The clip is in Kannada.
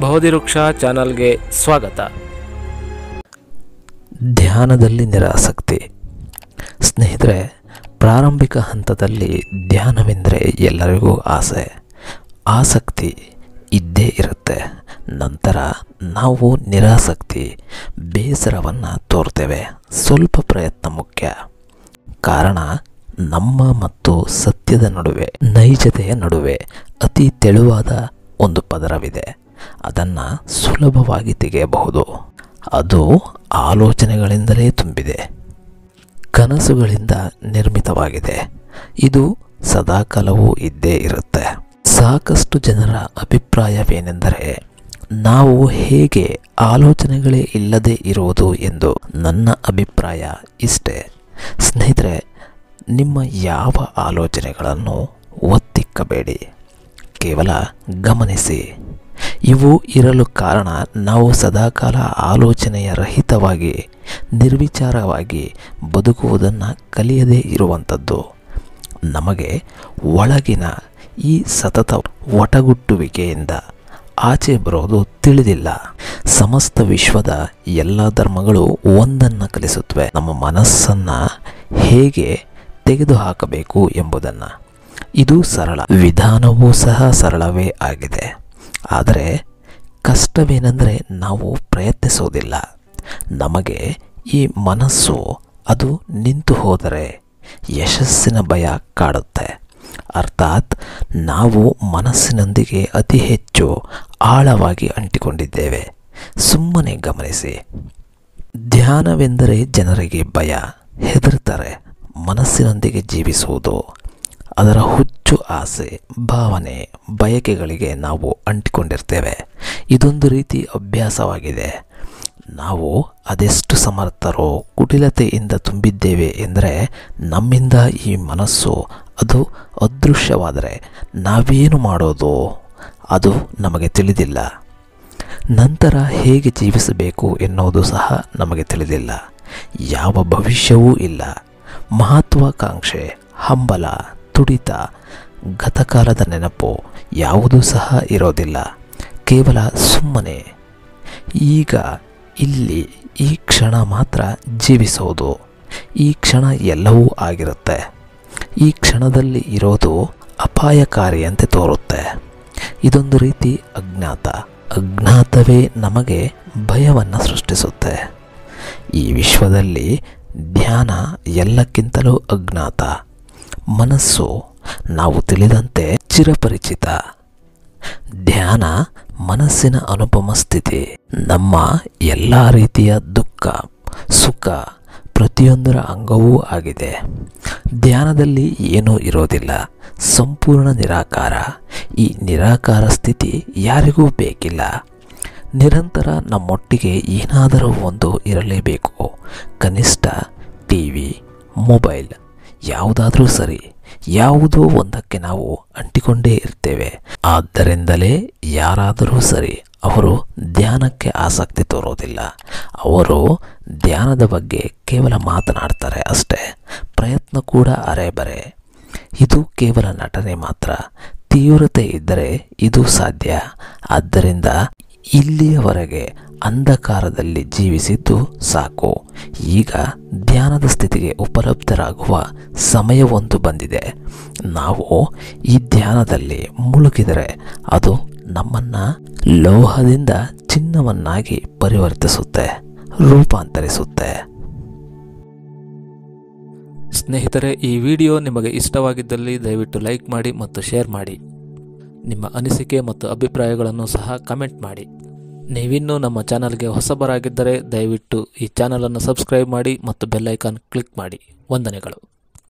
ಬಹುದಿರುಕ್ಷ ಚಾನಲ್ಗೆ ಸ್ವಾಗತ ಧ್ಯಾನದಲ್ಲಿ ನಿರಾಸಕ್ತಿ ಸ್ನೇಹಿತರೆ ಪ್ರಾರಂಭಿಕ ಹಂತದಲ್ಲಿ ಧ್ಯಾನವೆಂದರೆ ಎಲ್ಲರಿಗೂ ಆಸೆ ಆಸಕ್ತಿ ಇದ್ದೇ ಇರುತ್ತೆ ನಂತರ ನಾವು ನಿರಾಸಕ್ತಿ ಬೇಸರವನ್ನು ತೋರ್ತೇವೆ ಸ್ವಲ್ಪ ಪ್ರಯತ್ನ ಮುಖ್ಯ ಕಾರಣ ನಮ್ಮ ಮತ್ತು ಸತ್ಯದ ನಡುವೆ ನೈಜತೆಯ ನಡುವೆ ಅತಿ ತೆಳುವಾದ ಒಂದು ಪದರವಿದೆ ಅದನ್ನು ಸುಲಭವಾಗಿ ತೆಗೆಯಬಹುದು ಅದು ಆಲೋಚನೆಗಳಿಂದಲೇ ತುಂಬಿದೆ ಕನಸುಗಳಿಂದ ನಿರ್ಮಿತವಾಗಿದೆ ಇದು ಸದಾಕಾಲವೂ ಇದ್ದೇ ಇರುತ್ತೆ ಸಾಕಷ್ಟು ಜನರ ಅಭಿಪ್ರಾಯವೇನೆಂದರೆ ನಾವು ಹೇಗೆ ಆಲೋಚನೆಗಳೇ ಇಲ್ಲದೆ ಇರುವುದು ಎಂದು ನನ್ನ ಅಭಿಪ್ರಾಯ ಇಷ್ಟೇ ಸ್ನೇಹಿತರೆ ನಿಮ್ಮ ಯಾವ ಆಲೋಚನೆಗಳನ್ನು ಒತ್ತಿಕ್ಕಬೇಡಿ ಕೇವಲ ಗಮನಿಸಿ ಇವು ಇರಲು ಕಾರಣ ನಾವು ಸದಾಕಾಲ ಆಲೋಚನೆಯ ರಹಿತವಾಗಿ ನಿರ್ವಿಚಾರವಾಗಿ ಬದುಕುವುದನ್ನು ಕಲಿಯದೇ ಇರುವಂಥದ್ದು ನಮಗೆ ಒಳಗಿನ ಈ ಸತತ ಒಟಗುಟ್ಟುವಿಕೆಯಿಂದ ಆಚೆ ಬರೋದು ತಿಳಿದಿಲ್ಲ ಸಮಸ್ತ ವಿಶ್ವದ ಎಲ್ಲ ಧರ್ಮಗಳು ಒಂದನ್ನು ಕಲಿಸುತ್ತವೆ ನಮ್ಮ ಮನಸ್ಸನ್ನು ಹೇಗೆ ತೆಗೆದುಹಾಕಬೇಕು ಎಂಬುದನ್ನು ಇದು ಸರಳ ವಿಧಾನವೂ ಸಹ ಸರಳವೇ ಆಗಿದೆ ಆದರೆ ಕಷ್ಟವೇನೆಂದರೆ ನಾವು ಪ್ರಯತ್ನಿಸೋದಿಲ್ಲ ನಮಗೆ ಈ ಮನಸ್ಸು ಅದು ನಿಂತು ಹೋದರೆ ಯಶಸ್ಸಿನ ಭಯ ಕಾಡುತ್ತೆ ಅರ್ಥಾತ್ ನಾವು ಮನಸ್ಸಿನೊಂದಿಗೆ ಅತಿ ಹೆಚ್ಚು ಆಳವಾಗಿ ಅಂಟಿಕೊಂಡಿದ್ದೇವೆ ಸುಮ್ಮನೆ ಗಮನಿಸಿ ಧ್ಯಾನವೆಂದರೆ ಜನರಿಗೆ ಭಯ ಹೆದರ್ತಾರೆ ಮನಸ್ಸಿನೊಂದಿಗೆ ಜೀವಿಸುವುದು ಅದರ ಹುಚ್ಚು ಆಸೆ ಭಾವನೆ ಬಯಕೆಗಳಿಗೆ ನಾವು ಅಂಟಿಕೊಂಡಿರ್ತೇವೆ ಇದೊಂದು ರೀತಿ ಅಭ್ಯಾಸವಾಗಿದೆ ನಾವು ಅದೆಷ್ಟು ಸಮರ್ಥರೋ ಕುಟಿಲತೆಯಿಂದ ತುಂಬಿದ್ದೇವೆ ಎಂದರೆ ನಮ್ಮಿಂದ ಈ ಮನಸ್ಸು ಅದು ಅದೃಶ್ಯವಾದರೆ ನಾವೇನು ಮಾಡೋದು ಅದು ನಮಗೆ ತಿಳಿದಿಲ್ಲ ನಂತರ ಹೇಗೆ ಜೀವಿಸಬೇಕು ಎನ್ನುವುದು ಸಹ ನಮಗೆ ತಿಳಿದಿಲ್ಲ ಯಾವ ಭವಿಷ್ಯವೂ ಇಲ್ಲ ಮಹತ್ವಾಕಾಂಕ್ಷೆ ಹಂಬಲ ತುಡಿತ ಗತಕಾಲದ ನೆನಪು ಯಾವುದೂ ಸಹ ಇರೋದಿಲ್ಲ ಕೇವಲ ಸುಮ್ಮನೆ ಈಗ ಇಲ್ಲಿ ಈ ಕ್ಷಣ ಮಾತ್ರ ಜೀವಿಸೋದು ಈ ಕ್ಷಣ ಎಲ್ಲವೂ ಆಗಿರುತ್ತೆ ಈ ಕ್ಷಣದಲ್ಲಿ ಇರೋದು ಅಪಾಯಕಾರಿಯಂತೆ ತೋರುತ್ತೆ ಇದೊಂದು ರೀತಿ ಅಜ್ಞಾತ ಅಜ್ಞಾತವೇ ನಮಗೆ ಭಯವನ್ನು ಸೃಷ್ಟಿಸುತ್ತೆ ಈ ವಿಶ್ವದಲ್ಲಿ ಧ್ಯಾನ ಎಲ್ಲಕ್ಕಿಂತಲೂ ಅಜ್ಞಾತ ಮನಸ್ಸು ನಾವು ತಿಳಿದಂತೆ ಚಿರಪರಿಚಿತ ಧ್ಯಾನ ಮನಸ್ಸಿನ ಅನುಪಮ ಸ್ಥಿತಿ ನಮ್ಮ ಎಲ್ಲ ರೀತಿಯ ದುಃಖ ಸುಖ ಪ್ರತಿಯೊಂದರ ಅಂಗವೂ ಆಗಿದೆ ಧ್ಯಾನದಲ್ಲಿ ಏನೂ ಇರೋದಿಲ್ಲ ಸಂಪೂರ್ಣ ನಿರಾಕಾರ ಈ ನಿರಾಕಾರ ಸ್ಥಿತಿ ಯಾರಿಗೂ ಬೇಕಿಲ್ಲ ನಿರಂತರ ನಮ್ಮೊಟ್ಟಿಗೆ ಏನಾದರೂ ಒಂದು ಇರಲೇಬೇಕು ಕನಿಷ್ಠ ಟಿ ವಿ ಮೊಬೈಲ್ ಯಾವುದಾದ್ರೂ ಸರಿ ಯಾವುದೋ ಒಂದಕ್ಕೆ ನಾವು ಅಂಟಿಕೊಂಡೇ ಇರ್ತೇವೆ ಆದ್ದರಿಂದಲೇ ಯಾರಾದರೂ ಸರಿ ಅವರು ಧ್ಯಾನಕ್ಕೆ ಆಸಕ್ತಿ ತೋರೋದಿಲ್ಲ ಅವರು ಧ್ಯಾನದ ಬಗ್ಗೆ ಕೇವಲ ಮಾತನಾಡ್ತಾರೆ ಅಷ್ಟೇ ಪ್ರಯತ್ನ ಕೂಡ ಅರೆಬರೆ ಇದು ಕೇವಲ ನಟನೆ ಮಾತ್ರ ತೀವ್ರತೆ ಇದ್ದರೆ ಇದು ಸಾಧ್ಯ ಆದ್ದರಿಂದ ಇಲ್ಲಿಯವರೆಗೆ ಅಂಧಕಾರದಲ್ಲಿ ಜೀವಿಸಿದ್ದು ಸಾಕು ಈಗ ಧ್ಯಾನದ ಸ್ಥಿತಿಗೆ ಉಪಲಬ್ಧರಾಗುವ ಸಮಯವೊಂದು ಬಂದಿದೆ ನಾವು ಈ ಧ್ಯಾನದಲ್ಲಿ ಮುಳುಗಿದರೆ ಅದು ನಮ್ಮನ್ನು ಲೋಹದಿಂದ ಚಿನ್ನವನ್ನಾಗಿ ಪರಿವರ್ತಿಸುತ್ತೆ ರೂಪಾಂತರಿಸುತ್ತೆ ಸ್ನೇಹಿತರೆ ಈ ವಿಡಿಯೋ ನಿಮಗೆ ಇಷ್ಟವಾಗಿದ್ದಲ್ಲಿ ದಯವಿಟ್ಟು ಲೈಕ್ ಮಾಡಿ ಮತ್ತು ಶೇರ್ ಮಾಡಿ ನಿಮ್ಮ ಅನಿಸಿಕೆ ಮತ್ತು ಅಭಿಪ್ರಾಯಗಳನ್ನು ಸಹ ಕಮೆಂಟ್ ಮಾಡಿ ನೀವಿನ್ನೂ ನಮ್ಮ ಚಾನಲ್ಗೆ ಹೊಸಬರಾಗಿದ್ದರೆ ದಯವಿಟ್ಟು ಈ ಚಾನಲನ್ನು ಸಬ್ಸ್ಕ್ರೈಬ್ ಮಾಡಿ ಮತ್ತು ಬೆಲ್ಲೈಕಾನ್ ಕ್ಲಿಕ್ ಮಾಡಿ ವಂದನೆಗಳು